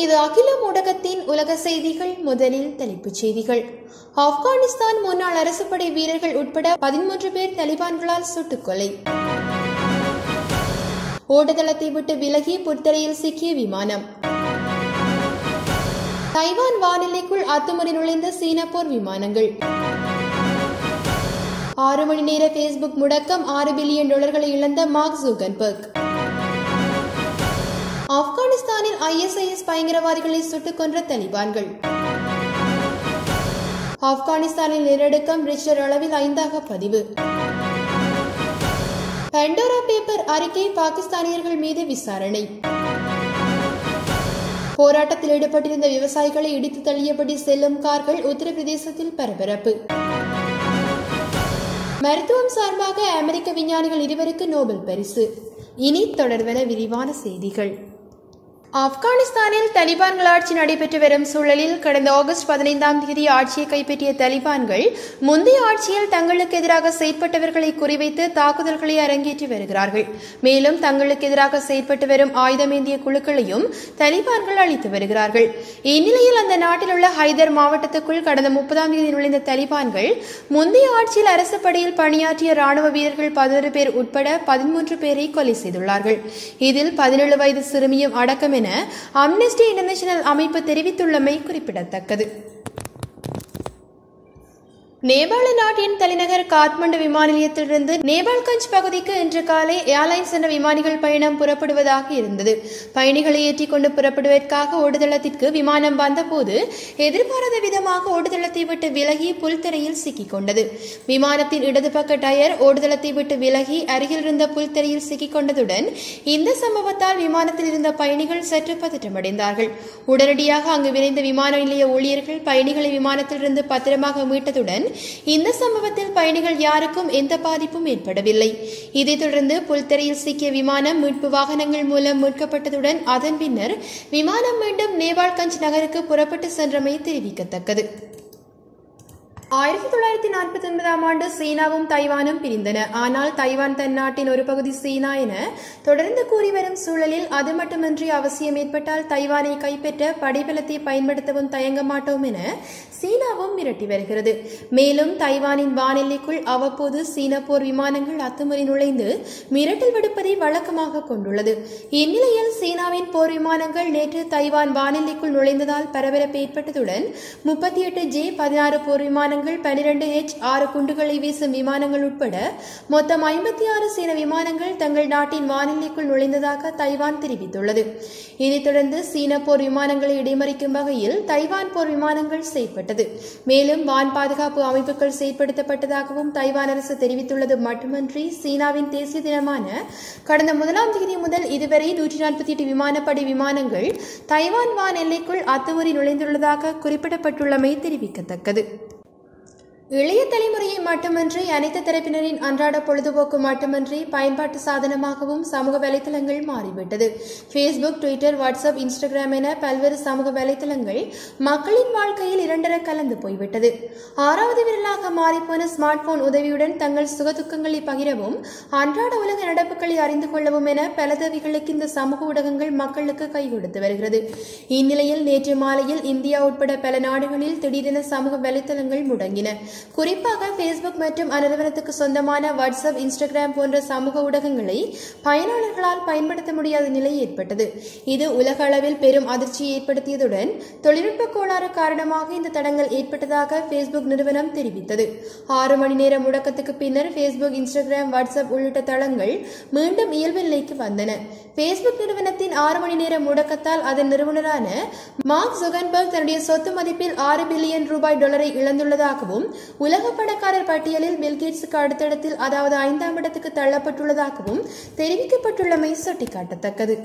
இது அகில ஊடகத்தின் உலக செய்திகள் முதலில் தலைப்புச் செய்திகள் ஆப்கானிஸ்தான் முன்னாள் அரசுப்படை வீரர்கள் உட்பட பதிமூன்று பேர் தலிபான்களால் சுட்டுக்கொலை ஓடுதளத்தை விட்டு விலகி புத்தரையில் சிக்கிய விமானம் தைவான் வானிலைக்குள் அத்துமுறை நுழைந்த சீன போர் விமானங்கள் ஆறு மணி நேர பேஸ்புக் முடக்கம் ஆறு பில்லியன் டாலர்களை இழந்த மார்க் ஜூகன்பர்க் ஆப்கானிஸ்தானில் ஐஎஸ்ஐஎஸ் பயங்கரவாதிகளை சுட்டுக் கொன்ற தலிபான்கள் ஆப்கானிஸ்தானில் நிலநடுக்கம் ரிக்டர் அளவில் ஐந்தாக பதிவு பண்டோரா பேப்பர் அறிக்கை பாகிஸ்தானியர்கள் மீது விசாரணை போராட்டத்தில் ஈடுபட்டிருந்த விவசாயிகளை இடித்து தள்ளியபடி செல்லும் கார்கள் உத்தரப்பிரதேசத்தில் பரபரப்பு மருத்துவம் சார்பாக அமெரிக்க விஞ்ஞானிகள் இருவருக்கு நோபல் பரிசு இனி தொடர்வன விரிவான செய்திகள் ஆப்கானிஸ்தானில் தலிபான்கள் ஆட்சி நடைபெற்று வரும் சூழலில் கடந்த ஆகஸ்ட் பதினைந்தாம் தேதி ஆட்சியை கைப்பற்றிய தலிபான்கள் முந்தைய ஆட்சியில் தங்களுக்கு எதிராக செயற்பட்டவர்களை குறிவைத்து தாக்குதல்களை அரங்கேற்றி வருகிறார்கள் மேலும் தங்களுக்கு எதிராக செயற்பட்டு வரும் ஆயுதமேந்திய குழுக்களையும் தலிபான்கள் அளித்து வருகிறார்கள் இந்நிலையில் அந்த நாட்டில் உள்ள ஹைதர் மாவட்டத்துக்குள் கடந்த முப்பதாம் தேதி நுழைந்த தலிபான்கள் முந்தைய ஆட்சியில் அரசு படையில் பணியாற்றிய ராணுவ வீரர்கள் பதினொரு பேர் உட்பட பதிமூன்று பேரை கொலை செய்துள்ளார்கள் இதில் பதினேழு வயது சிறுமியும் அடக்கம் என அம்னெஸ்டி இன்டர்நேஷனல் அமைப்பு தெரிவித்துள்ளமை குறிப்பிடத்தக்கது நேபாள நாட்டின் தலைநகர் காத்மண்டு விமான நிலையத்திலிருந்து நேபாள்கஞ்ச் பகுதிக்கு இன்று காலை ஏர்லைன்ஸ் என்ற விமானிகள் பயணம் புறப்படுவதாக இருந்தது பயணிகளை ஏற்றிக்கொண்டு புறப்படுவதற்காக ஓடுதளத்திற்கு விமானம் வந்தபோது எதிர்பாராத விதமாக ஓடுதளத்தை விட்டு விலகி புல்தரையில் சிக்கிக் கொண்டது விமானத்தின் இடது பக்க டயர் ஓடுதளத்தை விட்டு விலகி அருகில் இருந்த புல்தரையில் சிக்கிக் கொண்டதுடன் இந்த சம்பவத்தால் விமானத்தில் இருந்த பயணிகள் சற்று பதற்றமடைந்தார்கள் உடனடியாக அங்கு விரைந்த விமான நிலைய ஊழியர்கள் பயணிகளை விமானத்திலிருந்து பத்திரமாக மீட்டதுடன் இந்த சம்பவத்தில் பயணிகள் யாருக்கும் எந்த பாதிப்பும் ஏற்படவில்லை இதைத் தொடர்ந்து புல்தரையில் சிக்கிய விமானம் மீட்பு வாகனங்கள் மூலம் மீட்கப்பட்டதுடன் அதன் பின்னர் விமானம் மீண்டும் நேபாள்கஞ்ச் நகருக்கு புறப்பட்டு சென்றமை தெரிவிக்கத்தக்கது ஆயிரத்தி தொள்ளாயிரத்தி நாற்பத்தி ஒன்பதாம் ஆண்டு சீனாவும் தைவானும் பிரிந்தன ஆனால் தைவான் தன் நாட்டின் ஒரு பகுதி சீனா என தொடர்ந்து கூறி வரும் சூழலில் அது மட்டுமின்றி அவசியம் ஏற்பட்டால் தைவானை கைப்பற்ற படைபலத்தை பயன்படுத்தவும் தயங்க மாட்டோம் என சீனாவும் மிரட்டி வருகிறது மேலும் தைவானின் வானெல்லைக்குள் அவ்வப்போது சீன போர் விமானங்கள் அத்துமுறை நுழைந்து மிரட்டல் விடுப்பதை வழக்கமாக கொண்டுள்ளது இந்நிலையில் சீனாவின் போர் விமானங்கள் நேற்று தைவான் வானெல்லைக்குள் நுழைந்ததால் பரபரப்பு ஏற்பட்டதுடன் முப்பத்தி எட்டு ஜே பதினாறு போர் விமானங்கள் விமானங்கள் பனிரெண்டு எச் ஆறு குண்டுகளை வீசும் விமானங்கள் உட்பட மொத்தம் ஐம்பத்தி ஆறு சீன விமானங்கள் தங்கள் நாட்டின் வானிலைக்குள் நுழைந்ததாக தைவான் தெரிவித்துள்ளது இதைத் தொடர்ந்து சீன போர் விமானங்களை இடைமறிக்கும் வகையில் தைவான் போர் விமானங்கள் செயற்பட்டது மேலும் வான் பாதுகாப்பு அமைப்புகள் செயற்படுத்தப்பட்டதாகவும் தைவான் அரசு தெரிவித்துள்ளது மட்டுமன்றி சீனாவின் தேசிய தினமான கடந்த முதலாம் தேதி முதல் இதுவரை நூற்றி நாற்பத்தி எட்டு விமானப்படை விமானங்கள் தைவான் வான் எல்லைக்குள் அத்துமுறை நுழைந்துள்ளதாக குறிப்பிடப்பட்டுள்ளமை தெரிவிக்கத்தக்கது இளைய தலைமுறையை மட்டுமன்றி அனைத்து தரப்பினரின் அன்றாட பொழுதுபோக்கு மட்டுமன்றி பயன்பாட்டு சாதனமாகவும் சமூக வலைதளங்கள் மாறிவிட்டது ஃபேஸ்புக் ட்விட்டர் வாட்ஸ்அப் இன்ஸ்டாகிராம் என பல்வேறு சமூக வலைதளங்கள் மக்களின் வாழ்க்கையில் இரண்டர கலந்து போய்விட்டது ஆறாவது விரலாக மாறிப்போன ஸ்மார்ட் போன் உதவியுடன் தங்கள் சுகதுக்கங்களை பகிரவும் அன்றாட உலக நடப்புகளை அறிந்து கொள்ளவும் என பலதவிகளுக்கு இந்த சமூக ஊடகங்கள் மக்களுக்கு கை கொடுத்து வருகிறது இந்நிலையில் நேற்று மாலையில் இந்தியா உட்பட பல நாடுகளில் திடீரென சமூக வலைதளங்கள் முடங்கின குறிப்பாக ஃபேஸ்புக் மற்றும் அந்நிறுவனத்துக்கு சொந்தமான வாட்ஸ்அப் இன்ஸ்டாகிராம் போன்ற சமூக ஊடகங்களை பயனாளர்களால் பயன்படுத்த முடியாத நிலை ஏற்பட்டது இது உலக அளவில் பெரும் அதிர்ச்சியை ஏற்படுத்தியதுடன் தொழில்நுட்ப கோளாறு காரணமாக இந்த தடங்கள் ஏற்பட்டதாக ஃபேஸ்புக் நிறுவனம் தெரிவித்தது ஆறு மணி நேர முடக்கத்துக்கு பின்னர் ஃபேஸ்புக் இன்ஸ்டாகிராம் வாட்ஸ்அப் உள்ளிட்ட தளங்கள் மீண்டும் இயல்பு நிலைக்கு வந்தன ஃபேஸ்புக் நிறுவனத்தின் ஆறு மணி நேர முடக்கத்தால் அதன் நிறுவனரான மார்க் ஜுகன்பர்க் தன்னுடைய சொத்து மதிப்பில் ஆறு பில்லியன் ரூபாய் டாலரை இழந்துள்ளதாகவும் உலக பணக்காரர் பட்டியலில் பில்கேட்ஸுக்கு அடுத்த இடத்தில் அதாவது ஐந்தாம் இடத்துக்கு தள்ளப்பட்டுள்ளதாகவும் தெரிவிக்கப்பட்டுள்ளமை சுட்டிக்காட்டத்தக்கது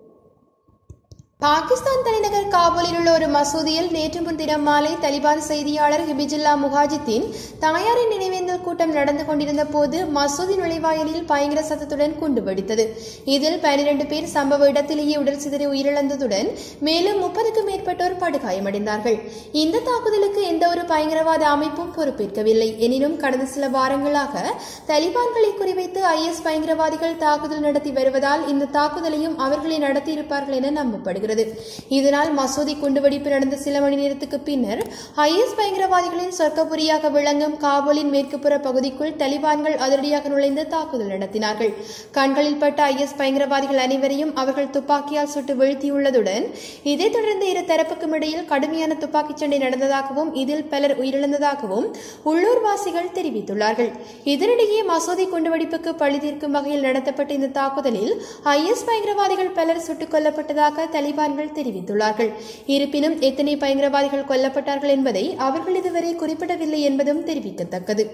பாகிஸ்தான் தலைநகர் காபூலில் உள்ள ஒரு மசூதியில் நேற்று முன்தினம் மாலை தலிபான் செய்தியாளர் ஹிபிஜுல்லா முகாஜித்தின் தாயாரின் நினைவேந்தல் கூட்டம் நடந்து கொண்டிருந்த போது மசூதி நுழைவாயிலில் பயங்கர சத்தத்துடன் குண்டு வெடித்தது இதில் பனிரெண்டு பேர் சம்பவ இடத்திலேயே உடல் சிதறி உயிரிழந்ததுடன் மேலும் முப்பதுக்கும் மேற்பட்டோர் படுகாயமடைந்தார்கள் இந்த தாக்குதலுக்கு எந்த ஒரு பயங்கரவாத அமைப்பும் பொறுப்பேற்கவில்லை எனினும் கடந்த சில வாரங்களாக தலிபான்களை குறிவைத்து ஐஎஸ் பயங்கரவாதிகள் தாக்குதல் நடத்தி வருவதால் இந்த தாக்குதலையும் அவர்களே நடத்தியிருப்பார்கள் என நம்பப்படுகிறது வருகிறது இதனால் மசூதி குண்டுவெடிப்பு நடந்த சில மணி நேரத்துக்கு பின்னர் ஐஎஸ் பயங்கரவாதிகளின் சொர்க்கபுரியாக விளங்கும் காபூலின் மேற்குப்புற பகுதிக்குள் தலிபான்கள் அதிரடியாக நுழைந்து தாக்குதல் நடத்தினார்கள் கண்களில் பட்ட ஐஎஸ் பயங்கரவாதிகள் அனைவரையும் அவர்கள் துப்பாக்கியால் சுட்டு வீழ்த்தியுள்ளதுடன் இதைத் தொடர்ந்து இரு தரப்புக்கும் இடையில் கடுமையான துப்பாக்கிச் சண்டை நடந்ததாகவும் இதில் பலர் உயிரிழந்ததாகவும் உள்ளூர்வாசிகள் தெரிவித்துள்ளார்கள் இதனிடையே மசூதி குண்டுவெடிப்புக்கு பழி தீர்க்கும் வகையில் நடத்தப்பட்ட இந்த தாக்குதலில் ஐஎஸ் பயங்கரவாதிகள் பலர் சுட்டுக் கொல்லப்பட்டதாக தலிபான்கள் தெரிவித்துள்ளார்கள் இருப்பினும் எத்தனை பயங்கரவாதிகள் கொல்லப்பட்டார்கள் என்பதை அவர்கள் இதுவரை குறிப்பிடவில்லை என்பதும் தெரிவிக்கத்தக்கது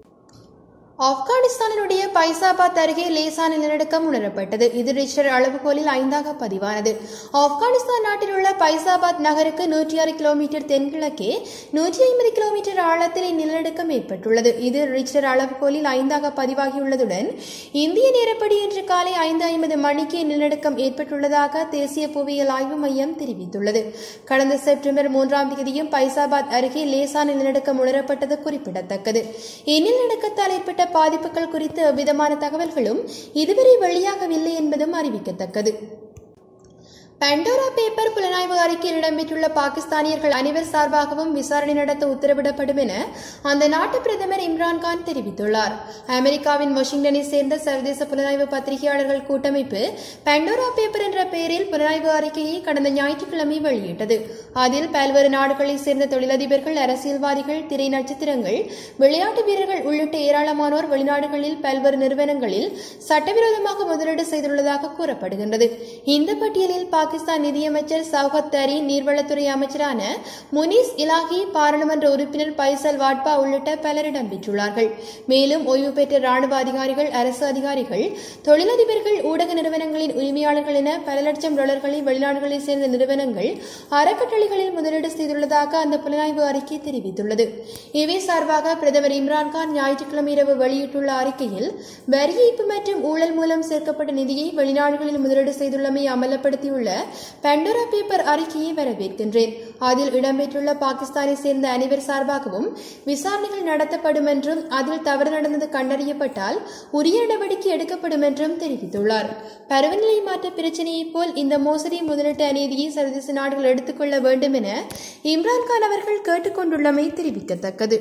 ஆப்கானிஸ்தானினுடைய பைசாபாத் அருகே லேசான நிலநடுக்கம் உணரப்பட்டது இது ரிக்டர் அளவுகோலில் ஐந்தாக பதிவானது ஆப்கானிஸ்தான் நாட்டில் உள்ள பைசாபாத் நகருக்கு நூற்றி ஆறு கிலோமீட்டர் தென்கிழக்கே நூற்றி ஐம்பது கிலோமீட்டர் ஆழத்தில் இந்நிலநடுக்கம் ஏற்பட்டுள்ளது இது ரிக்டர் அளவுகோலில் ஐந்தாக பதிவாகியுள்ளதுடன் இந்திய நேரப்படி இன்று காலை ஐந்து ஐம்பது மணிக்கு இந்நிலநடுக்கம் ஏற்பட்டுள்ளதாக தேசிய புவியியல் ஆய்வு மையம் தெரிவித்துள்ளது கடந்த செப்டம்பர் மூன்றாம் தேதியும் பைசாபாத் அருகே லேசான நிலநடுக்கம் உணரப்பட்டது குறிப்பிடத்தக்கது இந்நிலநடுக்கத்தால் ஏற்பட்ட பாதிப்புகள் குறித்து எவ்விதமான தகவல்களும் இதுவரை வெளியாகவில்லை என்பதும் அறிவிக்கத்தக்கது பண்டோரா பேப்பர் புலனாய்வு அறிக்கையில் இடம்பெற்றுள்ள பாகிஸ்தானியர்கள் அனைவர் சார்பாகவும் விசாரணை நடத்த உத்தரவிடப்படும் என அந்த நாட்டு பிரதமர் இம்ரான்கான் தெரிவித்துள்ளார் அமெரிக்காவின் வாஷிங்டனை சேர்ந்த சர்வதேச புலனாய்வு பத்திரிகையாளர்கள் கூட்டமைப்பு பண்டோரா பேப்பர் என்ற பெயரில் புலனாய்வு அறிக்கையை கடந்த ஞாயிற்றுக்கிழமை வெளியிட்டது அதில் பல்வேறு நாடுகளைச் சேர்ந்த தொழிலதிபர்கள் அரசியல்வாதிகள் திரை நட்சத்திரங்கள் விளையாட்டு வீரர்கள் உள்ளிட்ட ஏராளமானோர் வெளிநாடுகளில் பல்வேறு நிறுவனங்களில் சட்டவிரோதமாக முதலீடு செய்துள்ளதாக கூறப்படுகின்றது இந்த பட்டியலில் பாகிஸ்தான் நிதியமைச்சர் சௌகத் தரீன் நீர்வளத்துறை அமைச்சரான முனிஸ் இலாஹி பாராளுமன்ற உறுப்பினர் பைசல் வாட்பா உள்ளிட்ட பலர் இடம்பெற்றுள்ளார்கள் மேலும் ஓய்வு பெற்ற ராணுவ அதிகாரிகள் அரசு அதிகாரிகள் தொழிலதிபர்கள் ஊடக நிறுவனங்களின் உரிமையாளர்கள் என பல லட்சம் டாலர்களை வெளிநாடுகளைச் சேர்ந்த நிறுவனங்கள் அறக்கட்டளைகளில் முதலீடு செய்துள்ளதாக அந்த புலனாய்வு அறிக்கை தெரிவித்துள்ளது இவை சார்பாக பிரதமர் இம்ரான்கான் ஞாயிற்றுக்கிழமை இரவு வெளியிட்டுள்ள அறிக்கையில் வரி ஏய்ப்பு மற்றும் ஊழல் மூலம் சேர்க்கப்பட்ட நிதியை வெளிநாடுகளில் முதலீடு செய்துள்ளமை அமலப்படுத்தியுள்ள பண்டோரா பேப்பர் அறிக்கையை வரவேற்கின்றேன் அதில் இடம்பெற்றுள்ள பாகிஸ்தானை சேர்ந்த அனைவர் சார்பாகவும் விசாரணைகள் நடத்தப்படும் என்றும் அதில் தவறு நடந்தது கண்டறியப்பட்டால் உரிய நடவடிக்கை எடுக்கப்படும் என்றும் தெரிவித்துள்ளார் பருவநிலை மாற்ற பிரச்சனையைப் போல் இந்த மோசடி முதலீட்டு அநீதியை சர்வதேச நாடுகள் எடுத்துக்கொள்ள வேண்டும் என இம்ரான்கான் அவர்கள் கேட்டுக்கொண்டுள்ளமை தெரிவிக்கத்தக்கது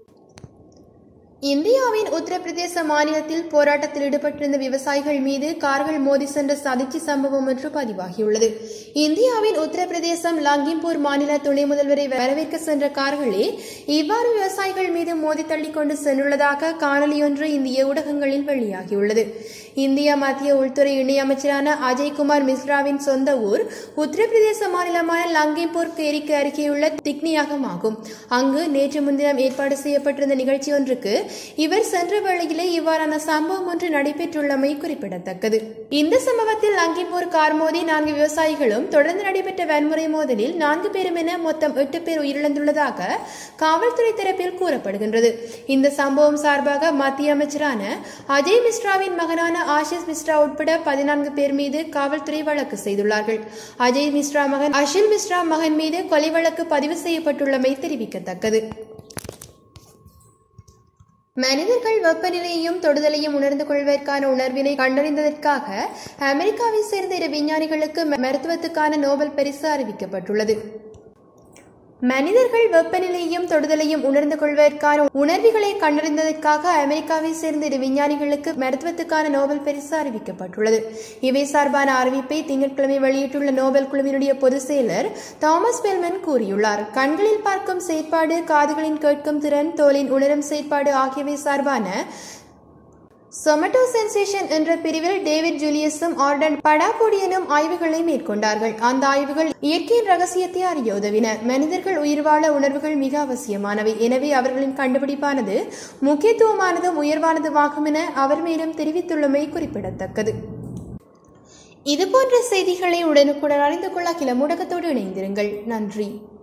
இந்தியாவின் உத்தரப்பிரதேச மாநிலத்தில் போராட்டத்தில் ஈடுபட்டிருந்த விவசாயிகள் மீது கார்கள் மோதி சென்ற சதிர்ச்சி சம்பவம் ஒன்று பதிவாகியுள்ளது இந்தியாவின் உத்தரப்பிரதேசம் லங்கிம்பூர் மாநில துணை முதல்வரை வரவேற்க சென்ற கார்களே இவ்வாறு விவசாயிகள் மீது மோதி தள்ளி கொண்டு சென்றுள்ளதாக காணொலியொன்று இந்திய ஊடகங்களில் வெளியாகியுள்ளது இந்திய மத்திய உள்துறை இணையமைச்சரான அஜய்குமார் மிஸ்ராவின் சொந்த ஊர் உத்தரப்பிரதேச மாநிலமான லங்கிம்பூர் கேரிக்கு அருகேயுள்ள திக்னியாகம் ஆகும் அங்கு நேற்று முன்தினம் ஏற்பாடு செய்யப்பட்டிருந்த நிகழ்ச்சி ஒன்றுக்கு இவர் சென்ற வேளையிலே இவ்வாறான சம்பவம் ஒன்று நடைபெற்றுள்ளமை குறிப்பிடத்தக்கது இந்த சம்பவத்தில் லங்கிம்பூர் கார் மோதி நான்கு விவசாயிகளும் தொடர்ந்து நடைபெற்ற வன்முறை மோதலில் நான்கு பேரும் என மொத்தம் எட்டு பேர் உயிரிழந்துள்ளதாக காவல்துறை தரப்பில் கூறப்படுகின்றது இந்த சம்பவம் சார்பாக மத்திய அமைச்சரான அஜய் மிஸ்ராவின் மகனான ஆஷிஷ் மிஸ்ரா உட்பட பதினான்கு பேர் மீது காவல்துறை வழக்கு செய்துள்ளார்கள் அஜய் மிஸ்ரா மகன் அஷில் மிஸ்ரா மகன் மீது கொலை வழக்கு பதிவு செய்யப்பட்டுள்ளமை தெரிவிக்கத்தக்கது மனிதர்கள் வெப்பநிலையையும் தொடுதலையும் உணர்ந்து கொள்வதற்கான உணர்வினை கண்டறிந்ததற்காக அமெரிக்காவை சேர்ந்த இரு விஞ்ஞானிகளுக்கு மருத்துவத்துக்கான நோபல் பரிசு அறிவிக்கப்பட்டுள்ளது மனிதர்கள் வெப்பநிலையையும் தொடுதலையும் உணர்ந்து கொள்வதற்கான உணர்வுகளை கண்டறிந்ததற்காக அமெரிக்காவை சேர்ந்த இரு விஞ்ஞானிகளுக்கு மருத்துவத்துக்கான நோபல் பரிசு அறிவிக்கப்பட்டுள்ளது இவை சார்பான அறிவிப்பை திங்கட்கிழமை வெளியிட்டுள்ள நோபல் குழுவினுடைய பொதுச் செயலர் தாமஸ் பெல்மன் கூறியுள்ளார் கண்களில் பார்க்கும் செயற்பாடு காதுகளின் கேட்கும் திறன் தோலின் உணரும் செயற்பாடு ஆகியவை சார்பான சொமட்டோ சென்சேஷன் என்ற பிரிவில் டேவிட் ஜூலியஸும் ஆர்டன் படாபோடியனும் ஆய்வுகளை மேற்கொண்டார்கள் அந்த ஆய்வுகள் இயற்கையின் ரகசியத்தை அறிய உதவின மனிதர்கள் உயிர் வாழ உணர்வுகள் மிக அவசியமானவை எனவே அவர்களின் கண்டுபிடிப்பானது முக்கியத்துவமானதும் உயர்வானதுமாகும் என அவர் மேலும் தெரிவித்துள்ளமை குறிப்பிடத்தக்கது இதுபோன்ற செய்திகளை உடனுக்குடன் அறிந்து கொள்ள கிள ஊடகத்தோடு இணைந்திருங்கள் நன்றி